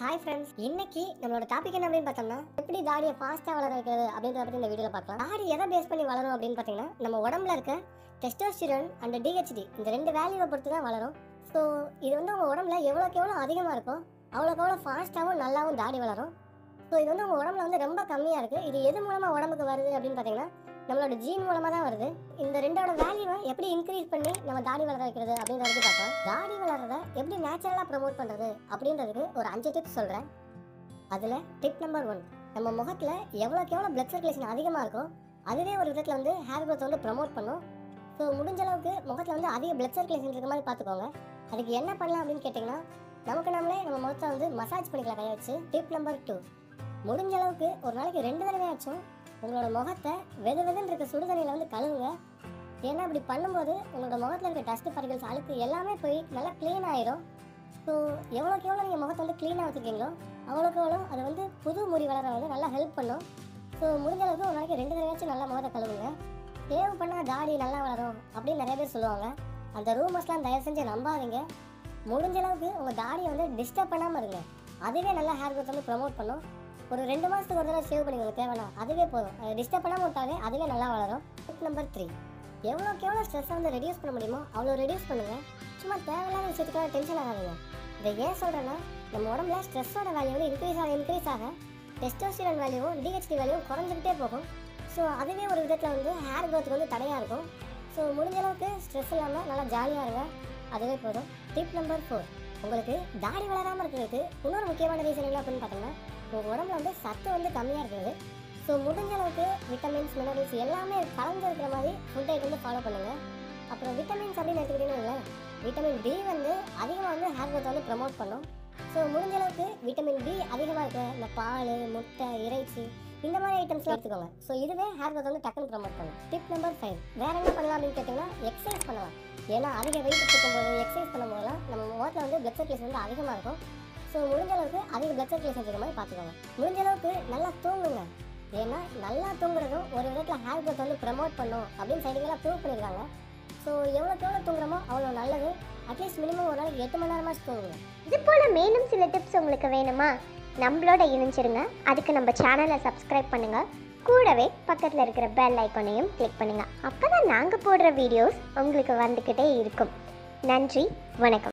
hi friends இன்னைக்கு நம்மளோட topic என்ன அப்படின்னு பார்த்தோம்னா எப்படி தாடியை ஃபாஸ்ட்டாக வளர வைக்கிறது அப்படின்றத பற்றி இந்த வீடியோவில் பார்க்கலாம் தாடி எதை பேஸ் பண்ணி வளரும் அப்படின்னு பார்த்தீங்கன்னா நம்ம உடம்புல இருக்க டெஸ்டோஸ்டிரோன் அண்ட் டிஹெச்டி இந்த ரெண்டு வேல்யூவை பொறுத்து தான் வளரும் ஸோ இது வந்து உங்கள் உடம்புல எவ்வளோக்கு எவ்வளோ அதிகமாக இருக்கும் அவ்வளோக்கு எவ்வளோ ஃபாஸ்ட்டாகவும் நல்லாவும் தாடி வளரும் ஸோ இது வந்து உங்கள் உடம்புல வந்து ரொம்ப கம்மியாக இருக்குது இது எது மூலமாக உடம்புக்கு வருது அப்படின்னு பார்த்தீங்கன்னா நம்மளோட ஜீன் மூலமாக தான் வருது இந்த ரெண்டோட வேல்யூவை எப்படி இன்க்ரீஸ் பண்ணி நம்ம தாடி வளர வைக்கிறது அப்படின்றது பார்க்கலாம் தாடி வளர்றத எப்படி நேச்சுரலாக ப்ரமோட் பண்ணுறது அப்படின்றதுக்கு ஒரு அஞ்சு டிப்ஸ் சொல்கிறேன் அதில் டிப் நம்பர் ஒன் நம்ம முகத்தில் எவ்வளோக்கு எவ்வளோ பிளட் சர்க்குலேஷன் அதிகமாக இருக்கோ அதுவே ஒரு விதத்தில் வந்து ஹேர் growth வந்து ப்ரமோட் பண்ணும் ஸோ முடிஞ்ச அளவுக்கு முகத்தில் வந்து அதிக பிளட் சர்க்குலேஷன் இருக்க மாதிரி பார்த்துக்கோங்க அதுக்கு என்ன பண்ணலாம் அப்படின்னு கேட்டிங்கன்னா நமக்கு நம்மளே நம்ம முகத்தை வந்து மசாஜ் பண்ணிக்கலாம் கையை வச்சு டிப் நம்பர் டூ முடிஞ்ச அளவுக்கு ஒரு நாளைக்கு ரெண்டு தடவையாச்சும் உங்களோட முகத்தை வெது வெதுன்னு இருக்க சுடுதண்ணியில் வந்து கழுவுங்க ஏன்னா இப்படி பண்ணும்போது உங்களோட முகத்தில் இருக்க டஸ்ட் பார்ட்டிகல்ஸ் அழுக்கு எல்லாமே போய் நல்லா க்ளீன் ஆயிரும் ஸோ எவ்வளோக்கு எவ்வளோ நீங்கள் முகத்தை வந்து க்ளீனாக வச்சுருக்கீங்களோ அவ்வளோக்கு எவ்வளோ அது வந்து புது முடி வளர வந்து நல்லா ஹெல்ப் பண்ணும் ஸோ முடிஞ்ச அளவுக்கு ஒரு நாளைக்கு ரெண்டு தடவையாச்சும் நல்லா முகத்தை கழுவுங்க சேவ் பண்ணால் தாடி நல்லா வளரும் அப்படின்னு நிறைய பேர் சொல்லுவாங்க அந்த ரூமர்ஸ்லாம் தயவு செஞ்சு நம்பாதீங்க முடிஞ்ச அளவுக்கு உங்கள் தாடியை வந்து டிஸ்டர்ப் பண்ணாமல் இருங்க அதுவே நல்லா ஹேர் growth வந்து ப்ரமோட் பண்ணும் ஒரு ரெண்டு மாதத்துக்கு ஒரு தடவை சேவ் பண்ணிக்கோங்க தேவைன்னா அதுவே போதும் அதை டிஸ்டர்ப் பண்ணாமல் விட்டாலே அதுவே நல்லா வளரும் டிப் நம்பர் த்ரீ எவ்வளோக்கு எவ்வளோ ஸ்ட்ரெஸ்ஸை வந்து ரெடியூஸ் பண்ண முடியுமோ அவ்வளோ ரெடியூஸ் பண்ணுங்கள் சும்மா தேவையில்லாத விஷயத்துக்காக டென்ஷன் ஆகாதீங்க இதை ஏன் சொல்கிறேன்னா நம்ம உடம்புல ஸ்ட்ரெஸ்ஸோட வேல்யூ வந்து இன்க்ரீஸ் ஆக இன்க்ரீஸ் ஆக டெஸ்டோஸ்டிரான் வேல்யூவும் டிஹெச்டி வேல்யூவும் குறைஞ்சிக்கிட்டே போகும் ஸோ அதுவே ஒரு விதத்தில் வந்து ஹேர் growth வந்து தடையாக இருக்கும் ஸோ முடிஞ்ச அளவுக்கு ஸ்ட்ரெஸ் இல்லாமல் நல்லா ஜாலியாக இருங்க அதுவே போதும் டிப் நம்பர் ஃபோர் உங்களுக்கு தாடி வளராமல் இருக்கிறதுக்கு இன்னொரு முக்கியமான ரீசன் என்ன அப்படின்னு பார்த்தோம்னா உங்கள் உடம்புல வந்து சத்து வந்து கம்மியாக இருக்கிறது ஸோ முடிஞ்ச அளவுக்கு விட்டமின்ஸ் மினரல்ஸ் எல்லாமே கலந்து இருக்கிற மாதிரி ஃபுட் ஐட்டம் வந்து ஃபாலோ பண்ணுங்கள் அப்புறம் விட்டமின்ஸ் அப்படின்னு எடுத்துக்கிட்டீங்கன்னா விட்டமின் பி வந்து அதிகமாக வந்து ஹேர் growth வந்து ப்ரமோட் பண்ணும் ஸோ முடிஞ்ச அளவுக்கு விட்டமின் பி அதிகமாக இருக்க இந்த பால் முட்டை இறைச்சி இந்த மாதிரி ஐட்டம்ஸ்லாம் எடுத்துக்கோங்க ஸோ இதுவே ஹேர் growth வந்து டக்குன்னு ப்ரமோட் பண்ணும் டிப் நம்பர் ஃபைவ் வேற என்ன பண்ணலாம் அப்படின்னு கேட்டிங்கன்னா எக்ஸசைஸ் பண்ணலாம் ஏன்னா அதிக வெயிட் தூக்கும்போது எக்ஸசைஸ் பண்ணும்போதெல்லாம் நம்ம முகத்தில் வந்து பிளட் சர்க்குலேஷன் வந்து அதிகமாக இருக்கும் ஸோ முடிஞ்ச அளவுக்கு அதிக பிளட் சர்க்குலேஷன் இருக்கிற மாதிரி பார்த்துக்கோங்க முடிஞ்ச அளவுக்கு நல்லா தூங்குங்க ஏன்னா நல்லா தூங்குறதும் ஒரு விதத்தில் ஹேர் growth வந்து ப்ரமோட் பண்ணும் அப்படின்னு சைடுகளாக ப்ரூவ் பண்ணியிருக்காங்க ஸோ எவ்வளோக்கு எவ்வளோ தூங்குறோமோ அவ்வளோ நல்லது அட்லீஸ்ட் மினிமம் ஒரு நாளைக்கு எட்டு மணி நேரமாச்சு தூங்குங்க இது போல் மேலும் சில டிப்ஸ் உங்களுக்கு வேணுமா நம்மளோட இணைஞ்சிருங்க அதுக்கு நம்ம சேனலை சப்ஸ்கிரைப் பண்ணுங்கள் கூடவே பக்கத்தில் இருக்கிற பெல் ஐக்கானையும் கிளிக் பண்ணுங்கள் அப்போ தான் நாங்கள் போடுற வீடியோஸ் உங்களுக்கு வந்துக்கிட்டே இருக்கும் நன்றி வணக்கம்